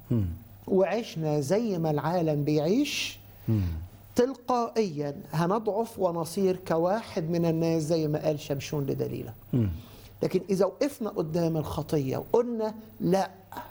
وعشنا زي ما العالم بيعيش تلقائيا هنضعف ونصير كواحد من الناس زي ما قال شمشون لدليلة لكن إذا وقفنا قدام الخطية وقلنا لا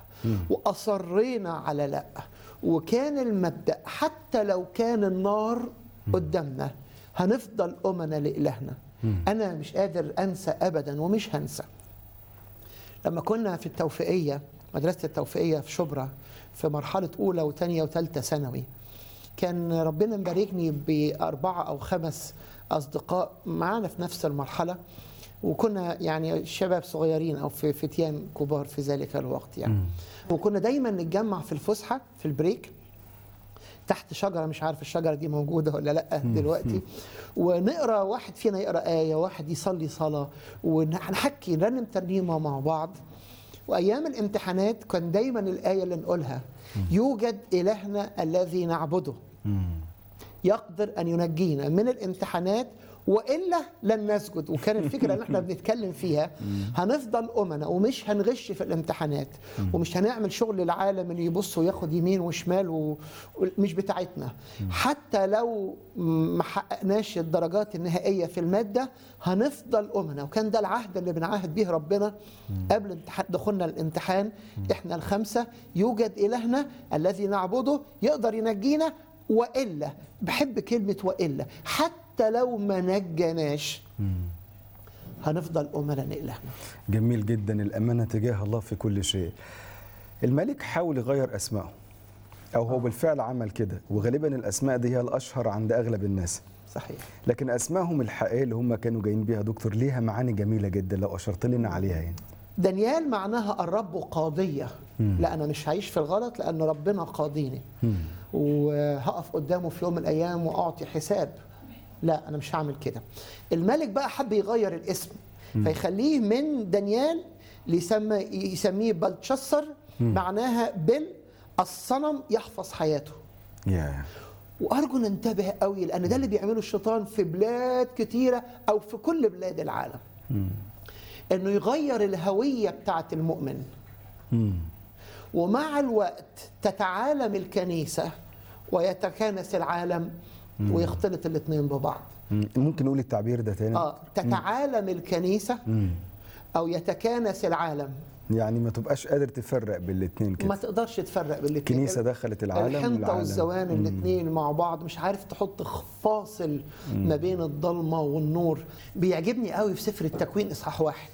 وأصرينا على لا وكان المبدأ حتى لو كان النار قدامنا هنفضل أمنا لإلهنا أنا مش قادر أنسى أبدا ومش هنسى لما كنا في التوفيقية مدرسة التوفيقية في شبرا في مرحلة أولى وثانية وثالثة ثانوي كان ربنا مباركني بأربعة أو خمس أصدقاء معانا في نفس المرحلة وكنا يعني شباب صغيرين أو في فتيان كبار في ذلك الوقت يعني وكنا دايما نتجمع في الفسحة في البريك تحت شجره مش عارف الشجره دي موجوده ولا لا دلوقتي ونقرا واحد فينا يقرا ايه واحد يصلي صلاه ونحكي نرنم ترنيمه مع بعض وايام الامتحانات كان دايما الايه اللي نقولها يوجد الهنا الذي نعبده يقدر ان ينجينا من الامتحانات والا لن نسجد وكان الفكره اللي احنا بنتكلم فيها هنفضل امنا ومش هنغش في الامتحانات ومش هنعمل شغل العالم اللي يبص وياخد يمين وشمال ومش بتاعتنا حتى لو ما حققناش الدرجات النهائيه في الماده هنفضل امنا وكان ده العهد اللي بنعاهد به ربنا قبل دخولنا الامتحان احنا الخمسه يوجد الهنا الذي نعبده يقدر ينجينا والا بحب كلمه والا حتى لو ما نجناش هنفضل امنا لالهنا جميل جدا الامانه تجاه الله في كل شيء الملك حاول يغير اسمائه او هو بالفعل عمل كده وغالبا الاسماء دي هي الاشهر عند اغلب الناس صحيح لكن اسمائهم الحقيقيه اللي هم كانوا جايين بيها دكتور ليها معاني جميله جدا لو اشرت لنا عليها يعني دانيال معناها الرب قاضية لا أنا مش هعيش في الغلط لأن ربنا قاضيني وهقف قدامه في يوم من الأيام وأعطي حساب لا أنا مش هعمل كده الملك بقى حب يغير الاسم فيخليه من دانيال ليسمى يسميه بلتشسر معناها بل الصنم يحفظ حياته يا وارجو ننتبه قوي لان ده اللي بيعمله الشيطان في بلاد كتيره او في كل بلاد العالم انه يغير الهويه بتاعت المؤمن ومع الوقت تتعالم الكنيسه ويتكانس العالم ويختلط الاثنين ببعض ممكن نقول التعبير ده تاني اه تتعالم الكنيسه او يتكانس العالم يعني ما تبقاش قادر تفرق بين الاثنين ما كده تقدرش تفرق بين الاثنين الكنيسه دخلت العالم الحنطه والعالم. والزوان الاثنين مع بعض مش عارف تحط فاصل ما بين الضلمه والنور بيعجبني قوي في سفر التكوين اصحاح واحد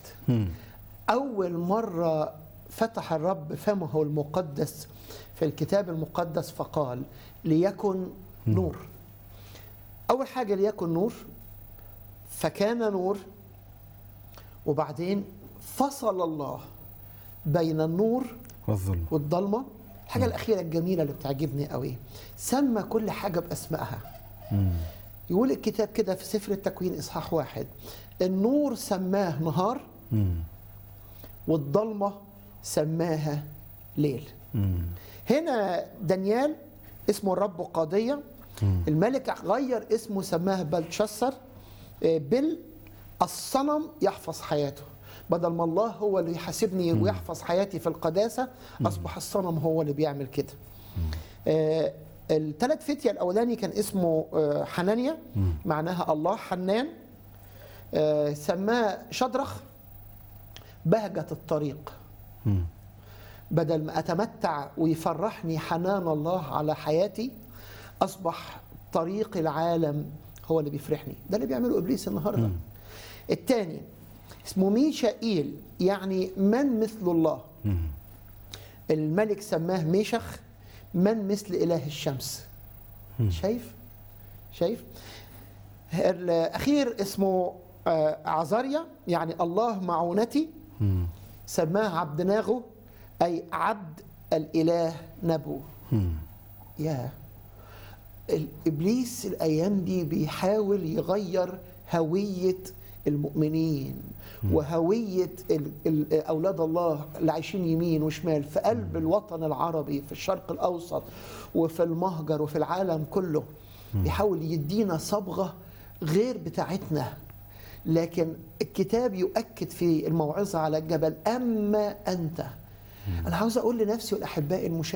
اول مره فتح الرب فمه المقدس في الكتاب المقدس فقال ليكن نور اول حاجه ليكن نور فكان نور وبعدين فصل الله بين النور والظلم والضلمه الحاجه الاخيره الجميله اللي بتعجبني قوي سمى كل حاجه باسمائها يقول الكتاب كده في سفر التكوين اصحاح واحد النور سماه نهار والضلمه سماها ليل هنا دانيال اسمه الرب قاضيه الملك غير اسمه سماه بلتشسر آه، بل الصنم يحفظ حياته بدل ما الله هو اللي يحاسبني ويحفظ حياتي في القداسه اصبح الصنم هو اللي بيعمل كده آه، الثلاث فتية الأولاني كان اسمه آه، حنانيا معناها الله حنان آه، سماه شدرخ بهجة الطريق بدل ما أتمتع ويفرحني حنان الله على حياتي أصبح طريق العالم هو اللي بيفرحني ده اللي بيعمله إبليس النهاردة الثاني اسمه ميشائيل يعني من مثل الله الملك سماه ميشخ من مثل إله الشمس شايف شايف الأخير اسمه آه، عزاريا يعني الله معونتي سماه عبد ناغو أي عبد الإله نبو يا الإبليس الأيام دي بيحاول يغير هوية المؤمنين وهوية ال- ال- أولاد الله اللي عايشين يمين وشمال في قلب الوطن العربي في الشرق الأوسط وفي المهجر وفي العالم كله بيحاول يدينا صبغة غير بتاعتنا لكن الكتاب يؤكد في الموعظة على الجبل أما أنت أنا عاوز أقول لنفسي والأحباء المشاهدين